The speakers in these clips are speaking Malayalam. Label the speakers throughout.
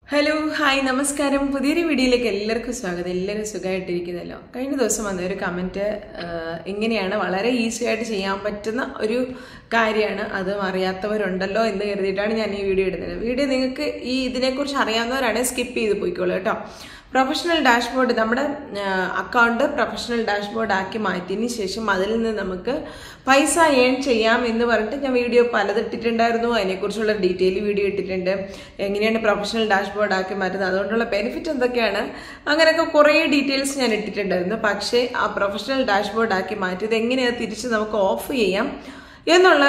Speaker 1: ഹലോ ഹായ് നമസ്കാരം പുതിയൊരു വീഡിയോയിലേക്ക് എല്ലാവർക്കും സ്വാഗതം എല്ലാവരും സുഖമായിട്ടിരിക്കുന്നല്ലോ കഴിഞ്ഞ ദിവസം വന്ന ഒരു കമൻറ്റ് എങ്ങനെയാണ് വളരെ ഈസി ആയിട്ട് ചെയ്യാൻ പറ്റുന്ന ഒരു കാര്യമാണ് അതും അറിയാത്തവരുണ്ടല്ലോ എന്ന് കരുതിയിട്ടാണ് ഞാൻ ഈ വീഡിയോ ഇടുന്നത് വീഡിയോ നിങ്ങൾക്ക് ഈ ഇതിനെക്കുറിച്ച് അറിയാവുന്നവരാണെങ്കിൽ സ്കിപ്പ് ചെയ്ത് പോയിക്കോളൂ കേട്ടോ പ്രൊഫഷണൽ ഡാഷ്ബോർഡ് നമ്മുടെ അക്കൗണ്ട് പ്രൊഫഷണൽ ഡാഷ്ബോർഡ് ആക്കി മാറ്റിയതിന് ശേഷം അതിൽ നിന്ന് നമുക്ക് പൈസ ഏൺ ചെയ്യാം എന്ന് പറഞ്ഞിട്ട് ഞാൻ വീഡിയോ പലത് ഇട്ടിട്ടുണ്ടായിരുന്നു അതിനെക്കുറിച്ചുള്ള ഡീറ്റെയിൽ വീഡിയോ ഇട്ടിട്ടുണ്ട് എങ്ങനെയാണ് പ്രൊഫഷണൽ ഡാഷ്ബോർഡ് ആക്കി മാറ്റുന്നത് അതുകൊണ്ടുള്ള ബെനിഫിറ്റ് എന്തൊക്കെയാണ് അങ്ങനെയൊക്കെ കുറേ ഡീറ്റെയിൽസ് ഞാൻ ഇട്ടിട്ടുണ്ടായിരുന്നു പക്ഷേ ആ പ്രൊഫഷണൽ ഡാഷ്ബോർഡ് ആക്കി മാറ്റിയത് എങ്ങനെയാണ് തിരിച്ച് നമുക്ക് ഓഫ് ചെയ്യാം എന്നുള്ള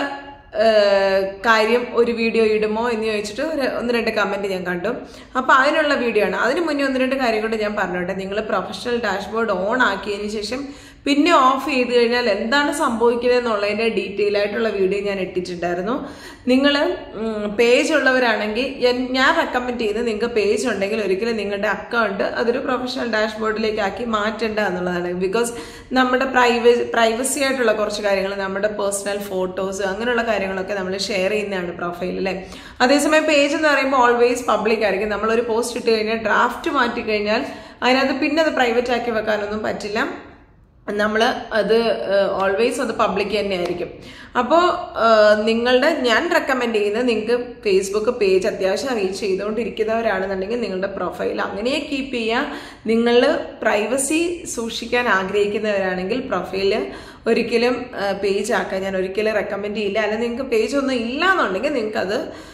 Speaker 1: കാര്യം ഒരു വീഡിയോ ഇടുമോ എന്ന് ചോദിച്ചിട്ട് ഒരു ഒന്ന് രണ്ട് കമൻറ്റ് ഞാൻ കണ്ടു അപ്പോൾ അതിനുള്ള വീഡിയോ ആണ് അതിന് മുന്നേ ഒന്ന് രണ്ട് കാര്യം കൊണ്ട് ഞാൻ പറഞ്ഞോട്ടെ നിങ്ങൾ പ്രൊഫഷണൽ ഡാഷ്ബോർഡ് ഓൺ ആക്കിയതിന് ശേഷം പിന്നെ ഓഫ് ചെയ്ത് കഴിഞ്ഞാൽ എന്താണ് സംഭവിക്കുന്നത് എന്നുള്ളതിൻ്റെ ഡീറ്റെയിൽ ആയിട്ടുള്ള വീഡിയോ ഞാൻ ഇട്ടിട്ടുണ്ടായിരുന്നു നിങ്ങൾ പേജ് ഉള്ളവരാണെങ്കിൽ ഞാൻ റെക്കമെൻഡ് ചെയ്യുന്നത് നിങ്ങൾക്ക് പേജ് ഉണ്ടെങ്കിൽ ഒരിക്കലും നിങ്ങളുടെ അക്കൗണ്ട് അതൊരു പ്രൊഫഷണൽ ഡാഷ്ബോർഡിലേക്ക് ആക്കി മാറ്റണ്ട എന്നുള്ളതാണ് ബിക്കോസ് നമ്മുടെ പ്രൈവ പ്രൈവസി ആയിട്ടുള്ള കുറച്ച് കാര്യങ്ങൾ നമ്മുടെ പേഴ്സണൽ ഫോട്ടോസ് അങ്ങനെയുള്ള കാര്യങ്ങളൊക്കെ നമ്മൾ ഷെയർ ചെയ്യുന്നതാണ് പ്രൊഫൈൽ അല്ലേ അതേസമയം പേജ് എന്ന് പറയുമ്പോൾ ഓൾവേസ് പബ്ലിക് ആയിരിക്കും നമ്മളൊരു പോസ്റ്റ് ഇട്ട് കഴിഞ്ഞാൽ ഡ്രാഫ്റ്റ് മാറ്റി കഴിഞ്ഞാൽ അതിനകത്ത് പിന്നെ അത് പ്രൈവറ്റ് ആക്കി വെക്കാനൊന്നും പറ്റില്ല നമ്മൾ അത് ഓൾവേസ് അത് പബ്ലിക് തന്നെ ആയിരിക്കും അപ്പോൾ നിങ്ങളുടെ ഞാൻ റെക്കമെൻഡ് ചെയ്യുന്നത് നിങ്ങൾക്ക് ഫേസ്ബുക്ക് പേജ് അത്യാവശ്യം റീച്ച് ചെയ്തുകൊണ്ടിരിക്കുന്നവരാണെന്നുണ്ടെങ്കിൽ നിങ്ങളുടെ പ്രൊഫൈൽ അങ്ങനെ കീപ്പ് ചെയ്യുക നിങ്ങൾ പ്രൈവസി സൂക്ഷിക്കാൻ ആഗ്രഹിക്കുന്നവരാണെങ്കിൽ പ്രൊഫൈൽ ഒരിക്കലും പേജ് ആക്കാൻ ഞാൻ ഒരിക്കലും റെക്കമെൻഡ് ചെയ്യില്ല അല്ലെങ്കിൽ നിങ്ങൾക്ക് പേജ് ഒന്നും ഇല്ല എന്നുണ്ടെങ്കിൽ നിങ്ങൾക്കത്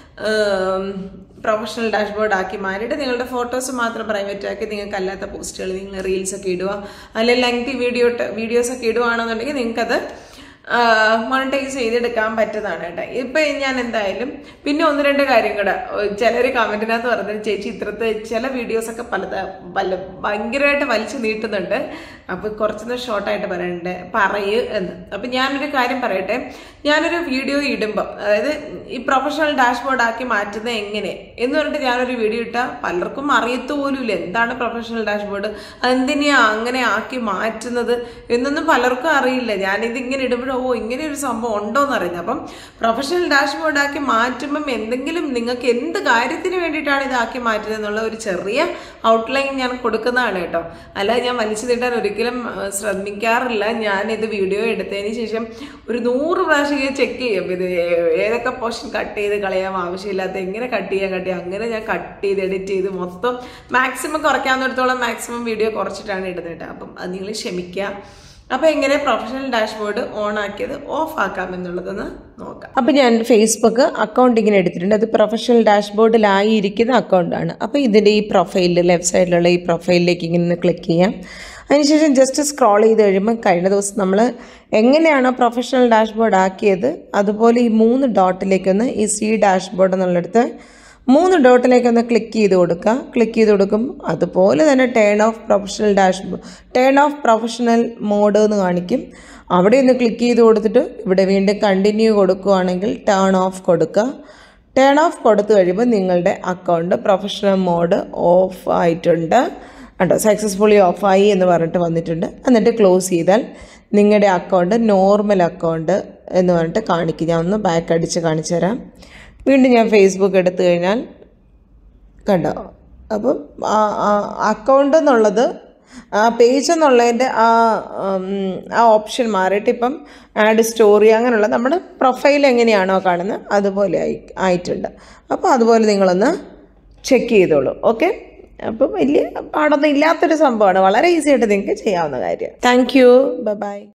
Speaker 1: പ്രൊഫഷണൽ ഡാഷ്ബോർഡ് ആക്കി മാറിയിട്ട് നിങ്ങളുടെ ഫോട്ടോസ് മാത്രം പ്രൈവറ്റ് ആക്കി നിങ്ങൾക്ക് അല്ലാത്ത പോസ്റ്റുകൾ നിങ്ങൾ റീൽസ് ഒക്കെ ഇടുക അല്ലെങ്കിൽ ലെങ്തി വീഡിയോ വീഡിയോസ് ഒക്കെ ഇടുകയാണെന്നുണ്ടെങ്കിൽ നിങ്ങൾക്കത് മോണിറ്റൈസ് ചെയ്തെടുക്കാൻ പറ്റുന്നതാണ് കേട്ടോ ഇപ്പൊ ഞാൻ എന്തായാലും പിന്നെ ഒന്ന് രണ്ട് കാര്യം കൂടെ ചിലർ കമന്റിനകത്ത് പറഞ്ഞത് ചേച്ചി ഇത്രത്തെ ചില വീഡിയോസ് ഒക്കെ പല പല ഭയങ്കരമായിട്ട് വലിച്ചു നീട്ടുന്നുണ്ട് അപ്പൊ കുറച്ചൊന്ന് ഷോർട്ടായിട്ട് പറയണ്ടേ പറയൂ എന്ന് അപ്പൊ ഞാനൊരു കാര്യം പറയട്ടെ ഞാനൊരു വീഡിയോ ഇടുമ്പോൾ അതായത് ഈ പ്രൊഫഷണൽ ഡാഷ്ബോർഡ് ആക്കി മാറ്റുന്നത് എങ്ങനെ എന്ന് പറഞ്ഞിട്ട് ഞാനൊരു വീഡിയോ ഇട്ടാൽ പലർക്കും അറിയത്തു പോലുമില്ല എന്താണ് പ്രൊഫഷണൽ ഡാഷ്ബോർഡ് അതെന്തിനാ അങ്ങനെ ആക്കി മാറ്റുന്നത് എന്നൊന്നും പലർക്കും അറിയില്ല ഞാനിത് ഇങ്ങനെ ഇടുമ്പോഴോ ഓ ഇങ്ങനെ ഒരു സംഭവം ഉണ്ടോ എന്ന് അറിയുന്നത് അപ്പം പ്രൊഫഷണൽ ഡാഷ്ബോർഡ് ആക്കി മാറ്റുമ്പം എന്തെങ്കിലും നിങ്ങൾക്ക് എന്ത് കാര്യത്തിന് വേണ്ടിയിട്ടാണ് ഇതാക്കി മാറ്റുന്നത് എന്നുള്ള ഒരു ചെറിയ ഔട്ട്ലൈൻ ഞാൻ കൊടുക്കുന്നതാണ് കേട്ടോ അല്ല ഞാൻ വലിച്ചു നീട്ടാൻ ഒരിക്കലും ശ്രമിക്കാറില്ല ഞാൻ ഇത് വീഡിയോ എടുത്തതിന് ശേഷം ഒരു നൂറ് പ്രാവശ്യം ചെക്ക് ചെയ്യും ഇത് ഏതൊക്കെ പോർഷൻ കട്ട് ചെയ്ത് കളയാൻ ആവശ്യമില്ലാത്ത എങ്ങനെ കട്ട് ചെയ്യാൻ കട്ട് ചെയ്യാം അങ്ങനെ ഞാൻ കട്ട് ചെയ്ത് എഡിറ്റ് ചെയ്ത് മൊത്തം മാക്സിമം കുറയ്ക്കാവുന്നിടത്തോളം മാക്സിമം വീഡിയോ കുറച്ചിട്ടാണ് ഇടുന്നത് കേട്ടോ അപ്പം അത് നിങ്ങൾ ക്ഷമിക്കുക അപ്പോൾ എങ്ങനെ പ്രൊഫഷണൽ ഡാഷ്ബോർഡ് ഓൺ ആക്കിയത് ഓഫ് ആക്കാം എന്നുള്ളതൊന്ന് നോക്കാം അപ്പോൾ ഞാൻ ഫേസ്ബുക്ക് അക്കൗണ്ട് ഇങ്ങനെ എടുത്തിട്ടുണ്ട് അത് പ്രൊഫഷണൽ ഡാഷ്ബോർഡിലായി ഇരിക്കുന്ന അക്കൗണ്ടാണ് അപ്പോൾ ഇതിൻ്റെ ഈ പ്രൊഫൈലിൽ ലെഫ്റ്റ് സൈഡിലുള്ള ഈ പ്രൊഫൈലിലേക്ക് ഇങ്ങനെ ക്ലിക്ക് ചെയ്യാം അതിനുശേഷം ജസ്റ്റ് സ്ക്രോൾ ചെയ്ത് കഴിയുമ്പോൾ കഴിഞ്ഞ ദിവസം നമ്മൾ എങ്ങനെയാണോ പ്രൊഫഷണൽ ഡാഷ്ബോർഡ് ആക്കിയത് അതുപോലെ ഈ മൂന്ന് ഡോട്ടിലേക്കൊന്ന് ഈ സി ഡാഷ്ബോർഡ് എന്നുള്ളിടത്ത് മൂന്ന് ഡോട്ടിലേക്ക് ഒന്ന് ക്ലിക്ക് ചെയ്ത് കൊടുക്കുക ക്ലിക്ക് ചെയ്ത് കൊടുക്കും അതുപോലെ തന്നെ turn off professional dash turn off professional mode എന്ന് കാണിക്കും അവിടെ ഒന്ന് ക്ലിക്ക് ചെയ്ത് കൊടുത്തിട്ട് ഇവിടെ വീണ്ടും കണ്ടിന്യൂ കൊടുക്കുകയാണെങ്കിൽ ടേൺ ഓഫ് കൊടുക്കുക ടേൺ ഓഫ് കൊടുത്തു കഴിയുമ്പോൾ നിങ്ങളുടെ അക്കൗണ്ട് പ്രൊഫഷണൽ മോഡ് ഓഫ് ആയിട്ടുണ്ട് കണ്ടോ സക്സസ്ഫുള്ളി ഓഫായി എന്ന് പറഞ്ഞിട്ട് വന്നിട്ടുണ്ട് എന്നിട്ട് ക്ലോസ് ചെയ്താൽ നിങ്ങളുടെ അക്കൗണ്ട് നോർമൽ അക്കൗണ്ട് എന്ന് പറഞ്ഞിട്ട് കാണിക്കും ഞാൻ ഒന്ന് ബാക്ക് അടിച്ച് കാണിച്ചു തരാം വീണ്ടും ഞാൻ ഫേസ്ബുക്ക് എടുത്തു കഴിഞ്ഞാൽ കണ്ടോ അപ്പം അക്കൗണ്ട് എന്നുള്ളത് ആ പേജ് എന്നുള്ളതിൻ്റെ ആ ആ ഓപ്ഷൻ മാറിയിട്ട് ഇപ്പം ആഡ് സ്റ്റോറി അങ്ങനെയുള്ള നമ്മുടെ പ്രൊഫൈൽ എങ്ങനെയാണോ കാണുന്നത് അതുപോലെ ആയി ആയിട്ടുണ്ട് അപ്പോൾ അതുപോലെ നിങ്ങളൊന്ന് ചെക്ക് ചെയ്തോളൂ ഓക്കെ അപ്പം വലിയ പാടൊന്നും ഇല്ലാത്തൊരു സംഭവമാണ് വളരെ ഈസി ആയിട്ട് നിങ്ങൾക്ക് ചെയ്യാവുന്ന കാര്യം താങ്ക് യു ബൈ